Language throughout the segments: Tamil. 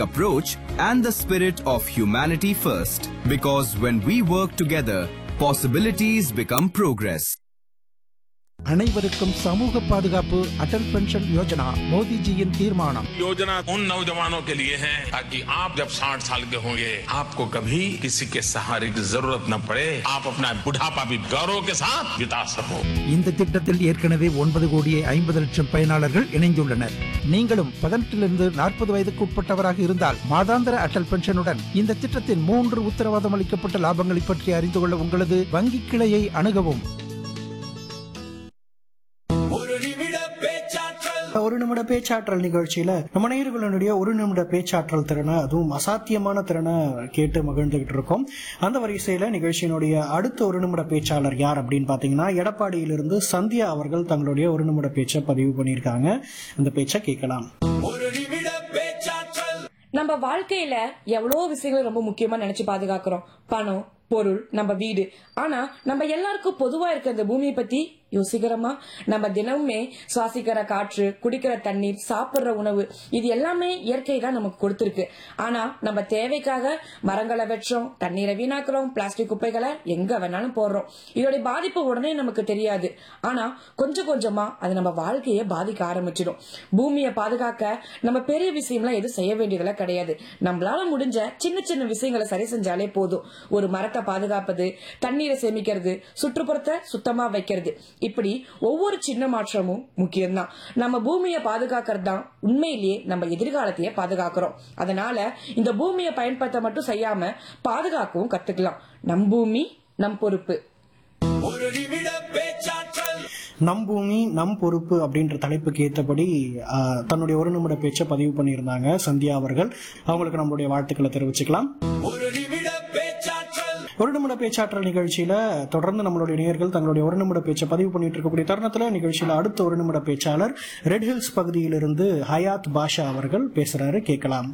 approach and the spirit of humanity first. Because when we work together, possibilities become progress. அனைவருக்கும் சமூக பாதுகாப்பு அடல் பென்ஷன் யோஜனா மோடிஜியின் தீர்மானம் योजना उन नौजवानों के लिए है ताकि आप जब 60 साल के होंगे आपको कभी किसी के सहारे की जरूरत न पड़े आप अपना बुढ़ापा भी गौरव के साथ बिता सको இந்த திட்டத்தில் ஏற்கனவே ஒன்பது கோடியே ஐம்பது லட்சம் பயனாளர்கள் இணைந்துள்ளனர் நீங்களும் பதினெட்டிலிருந்து நாற்பது வயதுக்கு உட்பட்டவராக இருந்தால் மாதாந்திர அடல் பென்ஷனுடன் இந்த திட்டத்தின் மூன்று உத்தரவாதம் அளிக்கப்பட்ட லாபங்களை பற்றி அறிந்து கொள்ள உங்களது வங்கி கிளையை அணுகவும் ஒரு நிமிட பேச்சாற்றல் நிகழ்ச்சியில நம்ம நேயர்களுடைய ஒரு நிமிட பேச்சாற்றல் திறனை அதுவும் அசாத்தியமான திறனை கேட்டு மகிழ்ந்துகிட்டு இருக்கோம் அந்த வரிசையில நிகழ்ச்சியினுடைய அடுத்த ஒரு நிமிட பேச்சாளர் யார் அப்படின்னு பாத்தீங்கன்னா எடப்பாடியிலிருந்து சந்தியா அவர்கள் தங்களுடைய ஒரு நிமிட பேச்சை பதிவு பண்ணியிருக்காங்க அந்த பேச்சை கேட்கலாம் நம்ம வாழ்க்கையில எவ்வளவு விஷயங்கள் ரொம்ப முக்கியமா நினைச்சு பாதுகாக்கிறோம் பணம் பொருள் நம்ம வீடு ஆனா நம்ம எல்லாருக்கும் பொதுவா இருக்க இந்த பூமியை பத்தி யோசிக்கிறோமா நம்ம தினமுமே சுவாசிக்கிற காற்று குடிக்கிற தண்ணீர் சாப்பிடுற உணவு இது எல்லாமே இயற்கை தான் நமக்கு கொடுத்திருக்கு ஆனா நம்ம தேவைக்காக மரங்களை வெட்டுறோம் தண்ணீரை வீணாக்குறோம் பிளாஸ்டிக் குப்பைகளை எங்க வேணாலும் போடுறோம் இதோட பாதிப்பு உடனே நமக்கு தெரியாது ஆனா கொஞ்சம் கொஞ்சமா அது நம்ம வாழ்க்கையை பாதிக்க ஆரம்பிச்சிடும் பூமியை பாதுகாக்க நம்ம பெரிய விஷயம்லாம் எதுவும் செய்ய வேண்டியதெல்லாம் கிடையாது நம்மளால முடிஞ்ச சின்ன சின்ன விஷயங்களை சரி செஞ்சாலே போதும் ஒரு மரத்தை பாதுகாப்பது தண்ணீரை சேமிக்கிறது சுற்றுப்புறத்தை சுத்தமா வைக்கிறது இப்படி ஒவ்வொரு சின்ன மாற்றமும் முக்கியம்தான் நம்ம பூமியை பாதுகாக்கிறது தான் உண்மையிலேயே நம்ம எதிர்காலத்தையே பாதுகாக்கிறோம் அதனால இந்த பூமியை பயன்படுத்த மட்டும் செய்யாம பாதுகாக்கவும் கத்துக்கலாம் நம் பூமி நம் பொறுப்பு நம் பூமி நம் பொறுப்பு அப்படின்ற தலைப்புக்கு ஏற்றபடி ஆஹ், தன்னுடைய ஒரு நிமிட பேச்சை பதிவு பண்ணியிருந்தாங்க சந்தியா அவர்கள் அவங்களுக்கு நம்மளுடைய வாழ்த்துக்களை தெரிவிச்சுக்கலாம் ஒரு நிமிட பேச்சாற்றல் நிகழ்ச்சியில தொடர்ந்து நம்மளுடைய நேயர்கள் தங்களுடைய ஒரு நிமிட பேச்சை பதிவு பண்ணிட்டு இருக்கக்கூடிய தருணத்துல நிகழ்ச்சியில அடுத்த ஒரு நிமிட பேச்சாளர் ரெட் ஹில்ஸ் பகுதியிலிருந்து ஹயாத் பாஷா அவர்கள் பேசுறாரு கேட்கலாம்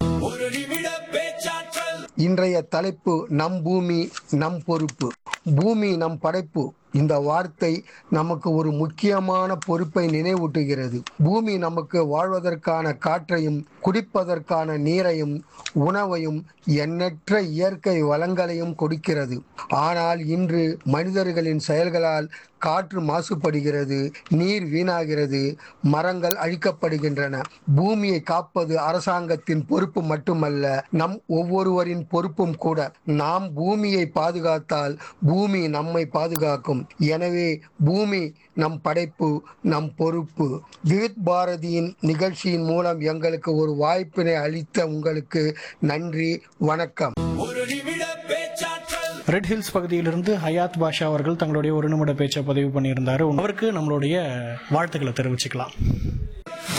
இன்றைய தலைப்பு நம் பூமி நம் பொறுப்பு பூமி நம் படைப்பு இந்த வார்த்தை நமக்கு ஒரு முக்கியமான பொறுப்பை நினைவூட்டுகிறது பூமி நமக்கு வாழ்வதற்கான காற்றையும் குடிப்பதற்கான நீரையும் உணவையும் எண்ணற்ற இயற்கை வளங்களையும் கொடுக்கிறது ஆனால் இன்று மனிதர்களின் செயல்களால் காற்று மாசுபடுகிறது நீர் வீணாகிறது மரங்கள் அழிக்கப்படுகின்றன பூமியை காப்பது அரசாங்கத்தின் பொறுப்பு மட்டுமல்ல நம் ஒவ்வொருவரின் பொறுப்பும் கூட நாம் பூமியை பாதுகாத்தால் பூமி நம்மை பாதுகாக்கும் எனவே பூமி நம் படைப்பு நம் பொறுப்பு விவித் பாரதியின் நிகழ்ச்சியின் மூலம் எங்களுக்கு ஒரு வாய்ப்பினை அளித்த உங்களுக்கு நன்றி வணக்கம் ரெட் ஹில்ஸ் பகுதியிலிருந்து ஹயாத் பாஷா அவர்கள் தங்களுடைய ஒரு நிமிட பேச்சை பதிவு பண்ணியிருந்தாரு அவருக்கு நம்மளுடைய வாழ்த்துக்களை தெரிவிச்சுக்கலாம்